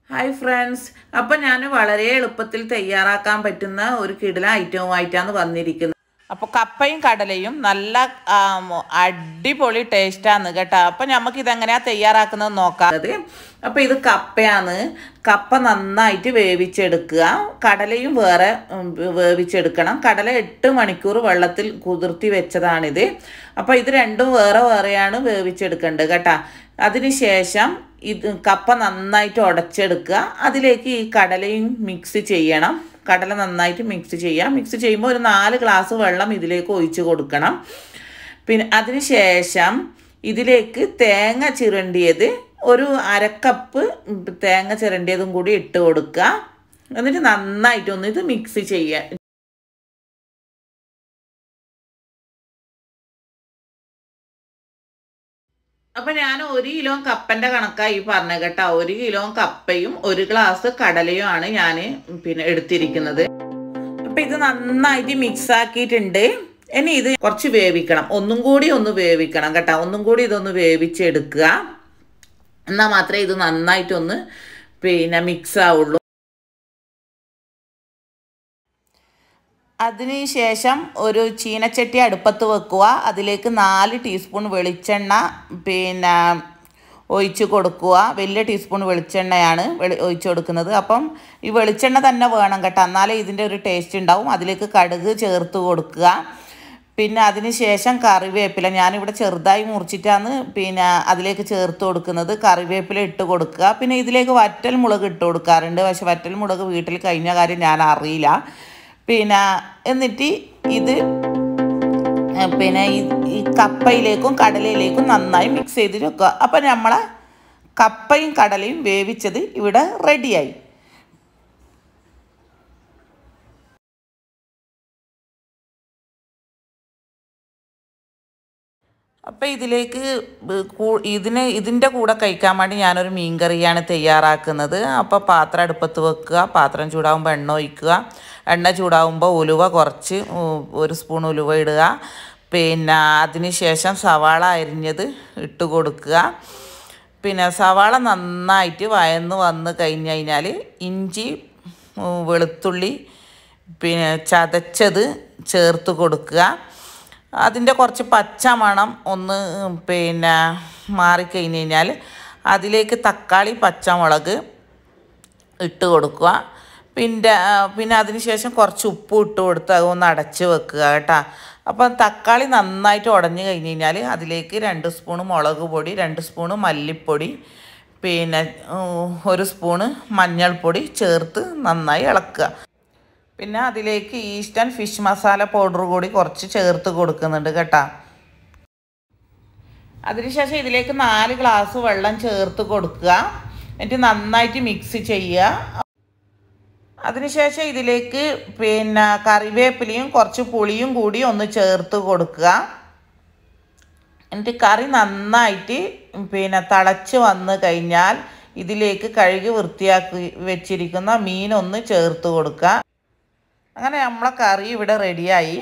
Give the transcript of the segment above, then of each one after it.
hi friends അപ്പം ഞാൻ വളരെ എളുപ്പത്തിൽ തയ്യാറാക്കാൻ പറ്റുന്ന ഒരു കിടില ഐറ്റവുമായിട്ടാണ് വന്നിരിക്കുന്നത് അപ്പോൾ കപ്പയും കടലയും നല്ല ആം, അടിപൊളി ടേസ്റ്റാണ് കേട്ടോ അപ്പം നമുക്ക് ഇതെങ്ങനെയാണ് തയ്യാറാക്കുന്നത് നോക്കാം അപ്പോൾ ഇത് കപ്പയാണ് കപ്പ നന്നായിട്ട് വേവിച്ചെടുക്കുക കടലയും വേറെ ഉം, വേവിച്ചെടുക്കണം കടല എട്ട് മണിക്കൂർ വെള്ളത്തിൽ കുതിർത്തി വെച്ചതാണിത് അപ്പോൾ ഇത് രണ്ടും വേറെ വേറെയാണ് വേവിച്ചെടുക്കേണ്ടത് കേട്ടോ അതിനുശേഷം ഇത് കപ്പ നന്നായിട്ട് ഉടച്ചെടുക്കുക അതിലേക്ക് ഈ കടലയും മിക്സ് ചെയ്യണം കടല നന്നായിട്ട് മിക്സ് ചെയ്യാം മിക്സ് ചെയ്യുമ്പോൾ ഒരു നാല് ഗ്ലാസ് വെള്ളം ഇതിലേക്ക് ഒഴിച്ച് കൊടുക്കണം പിന്നെ അതിന് ശേഷം ഇതിലേക്ക് തേങ്ങ ചിരണ്ടിയത് ഒരു അരക്കപ്പ് തേങ്ങ ചിരണ്ടിയതും കൂടി ഇട്ട് കൊടുക്കുക എന്നിട്ട് നന്നായിട്ടൊന്ന് ഇത് മിക്സ് ചെയ്യുക അപ്പം ഞാൻ ഒരു കിലോ കപ്പൻ്റെ കണക്കായി പറഞ്ഞ കേട്ടോ ഒരു കിലോ കപ്പയും ഒരു ഗ്ലാസ് കടലയും ആണ് ഞാൻ പിന്നെ എടുത്തിരിക്കുന്നത് അപ്പം ഇത് നന്നായിട്ട് മിക്സ് ആക്കിയിട്ടുണ്ട് ഇനി ഇത് കുറച്ച് വേവിക്കണം ഒന്നും കൂടി ഒന്ന് വേവിക്കണം കേട്ടോ ഒന്നും കൂടി ഇതൊന്ന് വേവിച്ചെടുക്കുക എന്നാൽ മാത്രമേ ഇത് നന്നായിട്ടൊന്ന് പിന്നെ മിക്സ് ആവുള്ളൂ അതിന് ശേഷം ഒരു ചീനച്ചട്ടി അടുപ്പത്ത് വെക്കുക അതിലേക്ക് നാല് ടീസ്പൂൺ വെളിച്ചെണ്ണ പിന്നെ ഒഴിച്ച് കൊടുക്കുക വലിയ ടീസ്പൂൺ വെളിച്ചെണ്ണയാണ് വെളി ഒഴിച്ച് കൊടുക്കുന്നത് അപ്പം ഈ വെളിച്ചെണ്ണ തന്നെ വേണം കേട്ടോ എന്നാലേ ഇതിൻ്റെ ഒരു ടേസ്റ്റ് ഉണ്ടാവും അതിലേക്ക് കടുക് ചേർത്ത് കൊടുക്കുക പിന്നെ അതിന് ശേഷം കറിവേപ്പില ഞാനിവിടെ ചെറുതായി മുറിച്ചിട്ടാണ് പിന്നെ അതിലേക്ക് ചേർത്ത് കൊടുക്കുന്നത് കറിവേപ്പില ഇട്ട് കൊടുക്കുക പിന്നെ ഇതിലേക്ക് വറ്റൽ മുളക് ഇട്ട് കൊടുക്കാറുണ്ട് പക്ഷെ വറ്റൽ മുളക് വീട്ടിൽ കഴിഞ്ഞ കാര്യം ഞാൻ അറിയില്ല പിന്നെ എന്നിട്ട് ഇത് ഏ, പിന്നെ ഈ ഈ കപ്പയിലേക്കും കടലയിലേക്കും നന്നായി മിക്സ് ചെയ്ത് വെക്കുക അപ്പം നമ്മളെ കപ്പയും കടലയും വേവിച്ചത് ഇവിടെ റെഡിയായി അപ്പോൾ ഇതിലേക്ക് ബ് കൂ- ഇതിന് ഇതിൻ്റെ കൂടെ കഴിക്കാൻ വേണ്ടി ഞാനൊരു മീൻ കറിയാണ് തയ്യാറാക്കുന്നത് അപ്പോൾ പാത്രം അടുപ്പത്ത് വെക്കുക പാത്രം ചൂടാകുമ്പോൾ എണ്ണ ഒഴിക്കുക എണ്ണ ചൂടാകുമ്പോൾ ഉലുവ കുറച്ച് ഉ- ഒരു സ്പൂൺ ഉലുവ ഇടുക പിന്നെ അതിന് ശേഷം സവാള അരിഞ്ഞത് ഇട്ട് കൊടുക്കുക പിന്നെ സവാള നന്നായിട്ട് വയന്ന് വന്ന് കഴിഞ്ഞ് കഴിഞ്ഞാൽ ഇഞ്ചി ഉം, വെളുത്തുള്ളി പിന്നെ ചതച്ചത് ചേർത്ത് കൊടുക്കുക അതിൻ്റെ കുറച്ച് പച്ച മണം ഒന്ന് പിന്നെ മാറിക്കഴിഞ്ഞ് കഴിഞ്ഞാൽ അതിലേക്ക് തക്കാളി പച്ചമുളക് ഇട്ട് കൊടുക്കുക പിന്നെ ആ, പിന്നെ അതിന് ശേഷം കുറച്ച് ഉപ്പ് ഇട്ട് കൊടുത്ത് അത് ഒന്ന് അടച്ച് വെക്കുക കേട്ടോ അപ്പം തക്കാളി നന്നായിട്ട് ഉടഞ്ഞു കഴിഞ്ഞ് കഴിഞ്ഞാൽ അതിലേക്ക് രണ്ട് സ്പൂണ് മുളക് പൊടി രണ്ട് സ്പൂണ് മല്ലിപ്പൊടി പിന്നെ ഉം, ഒരു സ്പൂണ് മഞ്ഞൾപ്പൊടി ചേർത്ത് നന്നായി ഇളക്കുക പിന്നെ അതിലേക്ക് ഈസ്റ്റേൺ ഫിഷ് മസാല പൗഡർ കൂടി കുറച്ച് ചേർത്ത് കൊടുക്കുന്നുണ്ട് കേട്ടോ അതിനുശേഷം ഇതിലേക്ക് നാല് ഗ്ലാസ് വെള്ളം ചേർത്ത് കൊടുക്കുക എന്നിട്ട് നന്നായിട്ട് മിക്സ് ചെയ്യുക അതിനുശേഷം ഇതിലേക്ക് പിന്നെ കറിവേപ്പിലയും കുറച്ച് പുളിയും കൂടി ഒന്ന് ചേർത്ത് കൊടുക്കുക എന്നിട്ട് കറി നന്നായിട്ട് പിന്നെ തിളച്ച് വന്ന് കഴിഞ്ഞാൽ ഇതിലേക്ക് കഴുകി വൃത്തിയാക്കി വെച്ചിരിക്കുന്ന മീനൊന്ന് ചേർത്ത് കൊടുക്കുക അങ്ങനെ നമ്മളെ കറി ഇവിടെ റെഡിയായി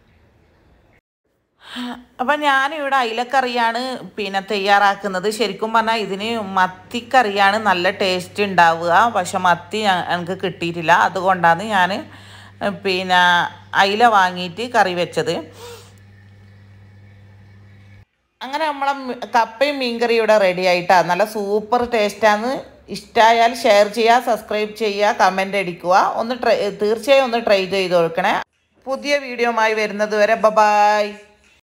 അപ്പം ഞാനിവിടെ അയിലക്കറിയാണ് പിന്നെ തയ്യാറാക്കുന്നത് ശരിക്കും പറഞ്ഞാൽ ഇതിന് മത്തിക്കറിയാണ് നല്ല ടേസ്റ്റ് ഉണ്ടാവുക പക്ഷെ മത്തി ഞ- എനിക്ക് കിട്ടിയിട്ടില്ല അതുകൊണ്ടാണ് ഞാൻ പിന്നെ അയില വാങ്ങിയിട്ട് കറി വെച്ചത് അങ്ങനെ നമ്മളെ മി- കപ്പയും മീൻകറി ഇവിടെ റെഡി ആയിട്ടാണ് നല്ല സൂപ്പർ ടേസ്റ്റാണ് ഇഷ്ടമായാൽ ഷെയർ ചെയ്യുക സബ്സ്ക്രൈബ് ചെയ്യുക കമൻ്റ് അടിക്കുക ഒന്ന് ട്രൈ തീർച്ചയായും ഒന്ന് ട്രൈ ചെയ്ത് കൊടുക്കണേ പുതിയ വീഡിയോമായി വരുന്നത് വരെ ബബായ്